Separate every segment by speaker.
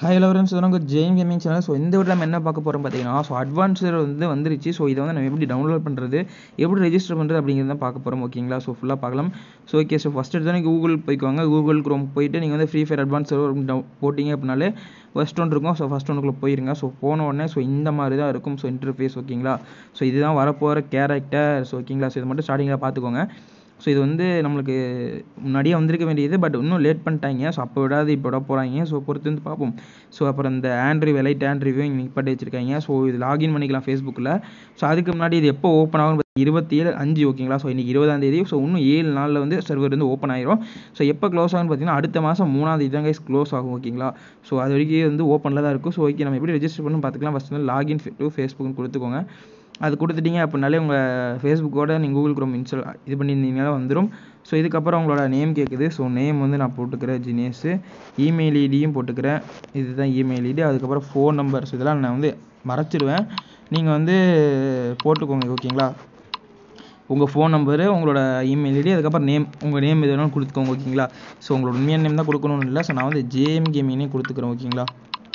Speaker 1: hi லவரன்ஸ் உங்கள் Jain gaming channel so இந்த வீட்டில் நம்ம என்ன பார்க்க போகிறோம் பார்த்தீங்கன்னா ஸோ அட்வான்ஸர் வந்து வந்துருச்சு ஸோ இதை வந்து நம்ம எப்படி டவுன்லோட் பண்ணுறது எப்படி ரெஜிஸ்டர் பண்ணுறது அப்படிங்கிறத தான் பார்க்க போகிறோம் ஓகேங்களா ஸோ ஃபுல்லாக பார்க்கலாம் ஸோ ஓகே ஸோ ஃபஸ்ட் எடுத்தோன்னே கூகுள் போய்க்குவாங்க கூகுள் க்ரோம் போயிட்டு நீங்கள் வந்து ஃப்ரீ ஃபயர் அட்வான்ஸ் டவு போட்டிங்க அப்படின்னாலே ஃபஸ்ட் ஒன்று இருக்கும் ஸோ ஃபஸ்ட் ஒன்றுக்குள்ளே போயிருங்க ஸோ போன உடனே ஸோ இந்த மாதிரி தான் இருக்கும் ஸோ இன்டர்ஃபேஸ் ஓகேங்களா ஸோ இதுதான் வரப்போகிற கேரக்டர்ஸ் ஓகேங்களா ஸோ இது மட்டும் ஸ்டார்டிங்கில் பார்த்துக்கோங்க ஸோ இது வந்து நம்மளுக்கு முன்னாடியே வந்திருக்க வேண்டியது பட் இன்னும் லேட் பண்ணிட்டாங்க ஸோ அப்போ விடாது இப்போ விட போகிறாங்க ஸோ பொறுத்து வந்து பார்ப்போம் ஸோ அப்புறம் இந்த ஆண்ட்ரி வெலைட் ஆண்ட்ரிவியூ இங்கே நிப்பாட்டி வச்சிருக்காங்க ஸோ இது லாகின் பண்ணிக்கலாம் ஃபேஸ்புக்கில் ஸோ அதுக்கு முன்னாடி இது எப்போ ஓப்பன் ஆகும் இருபத்தி ஏழு அஞ்சு ஓகேங்களா ஸோ இன்றைக்கி இருபதாம் தேதி ஸோ இன்னும் ஏழு நாளில் வந்து சர்வர் வந்து ஓப்பன் ஆயிரும் ஸோ எப்போ க்ளோஸ் ஆகும்னு பார்த்தீங்கன்னா அடுத்த மாதம் மூணாம் தேதி தான் கைஸ் க்ளோஸ் ஆகும் ஓகேங்களா ஸோ அது வரைக்கும் வந்து ஓப்பனில் தான் இருக்கும் ஸோ ஓகே நம்ம எப்படி ரெஜிஸ்டர் பண்ணணும் பார்த்துக்கலாம் ஃபஸ்ட் வந்து லாகின் டு ஃபேஸ்புக்னு கொடுத்துக்கோங்க அது கொடுத்துட்டீங்க அப்படின்னாலே உங்கள் ஃபேஸ்புக்கோட நீங்கள் கூகுள் க்ரோம் இன்ஸ்டால் இது பண்ணியிருந்தீங்கன்னா வந்துடும் ஸோ இதுக்கப்புறம் உங்களோட நேம் கேட்குது ஸோ நேம் வந்து நான் போட்டுக்கிறேன் ஜினேஸு இமெயில் ஐடியும் போட்டுக்கிறேன் இதுதான் இமெயில் ஐடி அதுக்கப்புறம் ஃபோன் நம்பர்ஸ் இதெல்லாம் நான் வந்து மறைச்சிடுவேன் நீங்கள் வந்து போட்டுக்கோங்க ஓகேங்களா உங்கள் ஃபோன் நம்பரு உங்களோட இமெயில் ஐடி அதுக்கப்புறம் நேம் உங்கள் நேம் எது வேணாலும் கொடுத்துக்கோங்க ஓகேங்களா ஸோ உங்களோட உண்மையான நேம் தான் கொடுக்கணும்னு இல்லை ஸோ நான் வந்து ஜேஎம் கேமிங்னே கொடுத்துக்கிறேன் ஓகேங்களா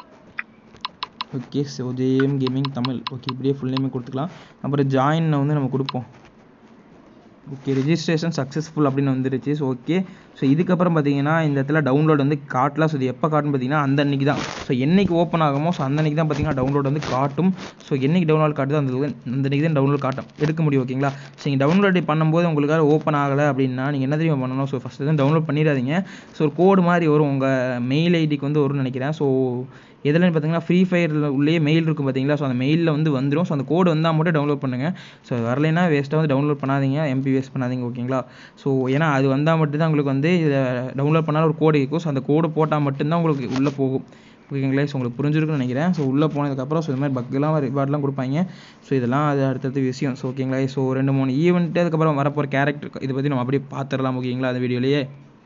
Speaker 1: okay so JM gaming Tamil okay இப்படியே ஃபுல் நேமே கொடுத்துக்கலாம் அப்புறம் ஜாயின் வந்து நம்ம கொடுப்போம் ஓகே ரெஜிஸ்ட்ரேஷன் சக்ஸஸ்ஃபுல் அப்படின்னு வந்துருச்சு ஸோ ஓகே ஸோ இதுக்கப்புறம் பார்த்தீங்கன்னா இந்த இடத்துல டவுன்லோட் வந்து காட்டலாம் ஸோ இது எப்போ காட்டுன்னு பார்த்தீங்கன்னா அந்த அன்றைக்கி தான் ஸோ என்னைக்கு ஓப்பன் ஆகுமோ ஸோ அந்த அன்றைக்கி தான் பார்த்தீங்கன்னா டவுன்லோட் வந்து காட்டும் ஸோ என்னைக்கு டவுன்லோட் காட்டுதோ அந்த அந்த அன்றைக்கி தான் டவுன்லோட் காட்டும் எடுக்க முடியும் ஓகேங்களா ஸோ நீங்கள் டவுன்லோட் பண்ணும்போது உங்களுக்காக ஓப்பன் ஆகலை அப்படின்னா நீங்கள் என்ன தெரியுமா பண்ணணும் ஸோ ஃபஸ்ட்டு தான் டவுன்லோட் பண்ணிடாதீங்க ஸோ ஒரு கோடு மாதிரி வரும் உங்கள் மெயில் ஐடிக்கு வந்து வரும்னு நினைக்கிறேன் ஸோ எதுலன்னு பார்த்தீங்கன்னா ஃப்ரீ ஃபயரில் உள்ளே மெயில் இருக்கும் பார்த்தீங்களா ஸோ அந்த மெயிலில் வந்து வந்துடும் ஸோ அந்த கோடு வந்தால் மட்டும் டவுன்லோட் பண்ணுங்கள் ஸோ வரலைன்னா வேஸ்ட்டாக வந்து டவுன்லோட் பண்ணாதீங்க எம்பி வேஸ்ட் பண்ணாதீங்க ஓகேங்களா ஸோ ஏன்னா அது வந்தால் மட்டும்தான் உங்களுக்கு வந்து இதை டவுன்லோட் பண்ணாலும் ஒரு கோடு இருக்கும் ஸோ அந்த கோடு போட்டால் மட்டும்தான் உங்களுக்கு உள்ளே போகும் ஓகேங்களா ஸோ உங்களுக்கு புரிஞ்சிருக்குன்னு நினைக்கிறேன் ஸோ உள்ளே போனதுக்கப்புறம் ஸோ இது மாதிரி பக்கெலாம் ரிவார்ட்லாம் கொடுப்பாங்க ஸோ இதெல்லாம் அது அடுத்தடுத்த விஷயம் ஸோ ஓகேங்களா ஸோ ரெண்டு மூணு ஈவெண்ட்டு அதுக்கப்புறம் வரப்போகிற கேரக்டர் இதை பற்றி நம்ம அப்படியே பார்த்துடலாம் ஓகேங்களா அந்த வீடியோலேயே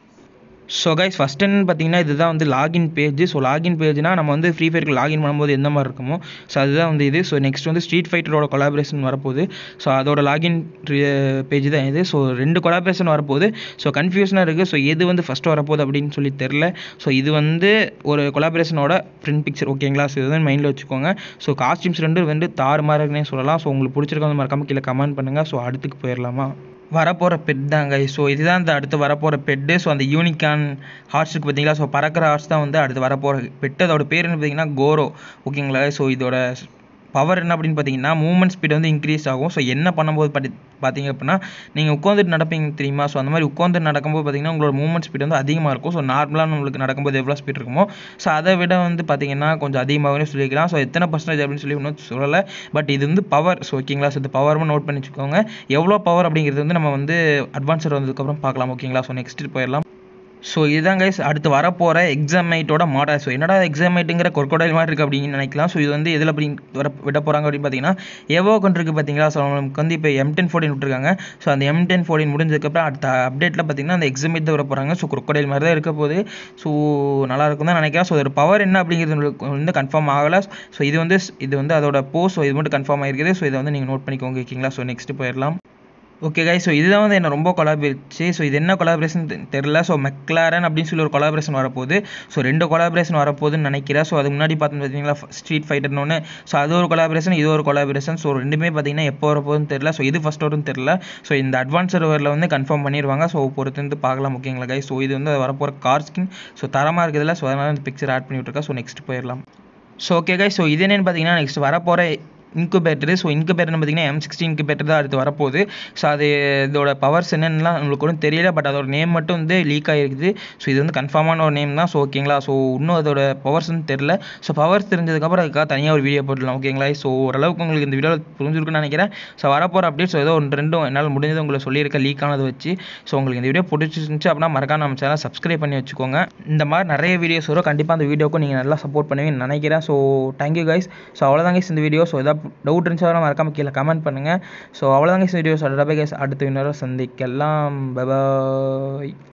Speaker 1: ஸோ கைஸ் ஃபஸ்ட் என்ன பார்த்தீங்கன்னா இதுதான் வந்து லாகின் பேஜ் ஸோ லாகின் பேஜ்னால் நம்ம வந்து ஃப்ரீ ஃபயருக்கு லாகின் பண்ணும்போது எந்த மாதிரி இருக்குமோ ஸோ அதுதான் வந்து இது ஸோ நெக்ஸ்ட் வந்து ஸ்ட்ரீட் ஃபைட்டரோட கொலாபரேஷன் வரப்போகுது ஸோ அதோட லாகின் பேஜ் தான் இது ஸோ ரெண்டு கொலாபரேஷன் வரப்போகுது ஸோ கன்ஃபியூஷனாக இருக்குது ஸோ எது வந்து ஃபஸ்ட்டு வரப்போகுது அப்படின்னு சொல்லி தெரில ஸோ இது வந்து ஒரு கொலாபரேஷனோட ஃப்ரண்ட் பிக்சர் ஓகேங்களா ஸோ இதுதான் மைண்டில் வச்சுக்கோங்க ஸோ காஸ்டியூம்ஸ் ரெண்டு வந்து தாறு மாதிரினே சொல்லலாம் ஸோ உங்களுக்கு பிடிச்சிருக்க மறக்காம கீழே கமெண்ட் பண்ணுங்கள் ஸோ அடுத்துக்கு போயிடலாமா வரப்போகிற பெட் தாங்க ஸோ இதுதான் இந்த அடுத்து வரப்போகிற பெட்டு ஸோ அந்த யூனிகான் ஹார்ட்ஸ் இருக்குது பார்த்தீங்களா ஸோ பறக்கிற ஹார்ட்ஸ் தான் வந்து அடுத்து வரப்போகிற பெட்டு அதோட பேர் என்ன பார்த்தீங்கன்னா கோரோ ஓகேங்களா ஸோ இதோட பவர் என்ன அப்படின்னு பார்த்தீங்கன்னா மூவ்மெண்ட் ஸ்பீட் வந்து இன்க்ரீஸ் ஆகும் ஸோ என்ன பண்ணும்போது படி பார்த்தீங்க அப்படின்னா நீங்கள் உட்காந்துட்டு நடப்பீங்க தெரியுமா ஸோ அந்த மாதிரி உட்காந்துட்டு நடக்கும்போது பார்த்தீங்கன்னா உங்களோட மூவ்மெண்ட் ஸ்பீட் வந்து அதிகமாக இருக்கும் ஸோ நார்மலாக நம்மளுக்கு நடக்கும்போது எவ்வளோ ஸ்பீட் இருக்குமோ ஸோ அதை விட வந்து பார்த்தீங்கன்னா கொஞ்சம் அதிகமாகவே சொல்லிக்கலாம் ஸோ எத்தனை பர்சன்டேஜ் அப்படின்னு சொல்லி ஒன்றும் சொல்லலை பட் இது வந்து பவர் ஸோ ஓகேங்களா ஸோ இந்த பவரும் நோட் பண்ணி வச்சுக்கோங்க எவ்வளோ பவர் அப்படிங்கிறது வந்து நம்ம வந்து அட்வான்ஸர் வந்ததுக்கப்புறம் பார்க்கலாம் ஓகேங்களா ஸோ நெக்ஸ்ட் போயிடலாம் ஸோ இதுதான் கைஸ் அடுத்து வரப்போகிற எக்ஸாமைட்டோட மாடல் ஸோ என்னடா எக்ஸாமைட்டுங்கிற கொர்க்கோடைல் மாதிரி இருக்குது அப்படின்னு நினைக்கலாம் ஸோ இது வந்து எதில் அப்படி வர விட போகிறாங்க அப்படின்னு பார்த்தீங்கன்னா எவோ இருக்குது பார்த்தீங்களா ஸோ நமக்கு வந்து இப்போ எம் டென் ஃபோர்டின் விட்டுருக்காங்க ஸோ அந்த எம் டென் ஃபோர்டின் முடிஞ்சதுக்கப்புறம் அடுத்த அப்டேட்டில் பார்த்தீங்கன்னா அந்த எக்ஸாமைட் தான் வர போகிறாங்க ஸோ கொர்க்கோடைல் மாதிரி தான் இருக்க போகுது ஸோ நல்லா இருக்கும் தான் நினைக்கிறேன் ஸோ அதோட பவர் என்ன அப்படிங்கிறது வந்து கன்ஃபார்ம் ஆகலை ஸோ இது வந்து இது வந்து அதோட போஸ்ட் ஸோ இது மட்டும் கன்ஃபார்ம் ஆகிருக்குது ஸோ இதை வந்து நீங்கள் நோட் பண்ணிக்கோங்க ஓகேங்களா ஸோ நெக்ஸ்ட் போயிடலாம் ஓகே கை ஸோ இதுதான் வந்து என்ன ரொம்ப கொலாபரேச்சு ஸோ இது என்ன கொலாபரேஷன் தெரில ஸோ மெக்லாரன் அப்படின்னு சொல்லி ஒரு கொலாபரேஷன் வரப்போகுது ஸோ ரெண்டு கொலாபரேஷன் வரப்போகுதுன்னு நினைக்கிறேன் ஸோ அதுக்கு முன்னாடி பார்த்தோம் பார்த்தீங்களா ஸ்ட்ரீட் ஃபைட்டர்னு ஒன்று ஸோ அது ஒரு கொலாபரேஷன் இது ஒரு கொலாபரேஷன் ஸோ ரெண்டுமே பார்த்தீங்கன்னா எப்போ வரப்போகுதுன்னு தெரில ஸோ இது ஃபஸ்ட் வரும்னு தெரில ஸோ இந்த அட்வான்ஸ் சர்வரில் வந்து கன்ஃபார்ம் பண்ணிடுவாங்க ஸோ பொறுத்து வந்து பார்க்கலாம் ஓகேங்களா கை ஸோ இது வந்து வரப்போகிற கார் ஸ்கின் ஸோ தரமாக இருக்குதுல்ல ஸோ அதனால் இந்த பிக்சர் ஆட் பண்ணி விட்ருக்கா ஸோ நெக்ஸ்ட் போயிடலாம் ஸோ ஓகே கை ஸோ இது என்னென்னு பார்த்தீங்கன்னா நெக்ஸ்ட் வரப்போகிற இன்குபேட்டரு ஸோ இன்குபேட்டர்னு பார்த்தீங்கன்னா எம் சிக்ஸ்டி இன்குபேட்டர் தான் அடுத்து வரப்போகுது ஸோ அது இதோட பவர்ஸ் என்னென்னலாம் உங்களுக்கு ஒன்றும் தெரியல பட் அதோட நேம் மட்டும் வந்து லீக் ஆகிருக்குது ஸோ இது வந்து கன்ஃபார்மான ஒரு நேம் தான் ஸோ ஓகேங்களா ஸோ இன்னும் அதோட பவர்ஸ் வந்து தெரில ஸோ பவர்ஸ் தெரிஞ்சதுக்கப்புறம் அதுக்காக தனியாக ஒரு வீடியோ போட்டுடலாம் ஓகேங்களா ஸோ ஓரளவுக்கு உங்களுக்கு இந்த வீடியோவில் புரிஞ்சிருக்குன்னு நினைக்கிறேன் ஸோ வரப்போகிற அப்டேட்ஸ் ஏதோ ஒன்று ரெண்டும் என்னால் முடிஞ்சது உங்களுக்கு சொல்லியிருக்கேன் லீக் ஆனதை வச்சு ஸோ உங்களுக்கு இந்த வீடியோ பிடிச்சிருந்துச்சு அப்படின்னா மறக்காம நம்ம சேனல் சப்ஸ்கிரைப் பண்ணி வச்சுக்கோங்க இந்த மாதிரி நிறைய வீடியோஸ் வரும் கண்டிப்பாக அந்த வீடியோக்கும் நீங்கள் நல்லா சப்போர்ட் பண்ணுவீங்கன்னு நினைக்கிறேன் ஸோ தேங்க்யூ கைஸ் ஸோ அவ்வளோதான் கைஸ் இந்த வீடியோ ஸோ ஏதாவது டவுட் இருந்துச்சு மறக்காம கீழே கமெண்ட் பண்ணுங்கள் ஸோ அவ்வளோதாங்க வீடியோஸ் அடுத்த கைஸ் அடுத்த இன்னொரு சந்திக்கலாம் பபாய்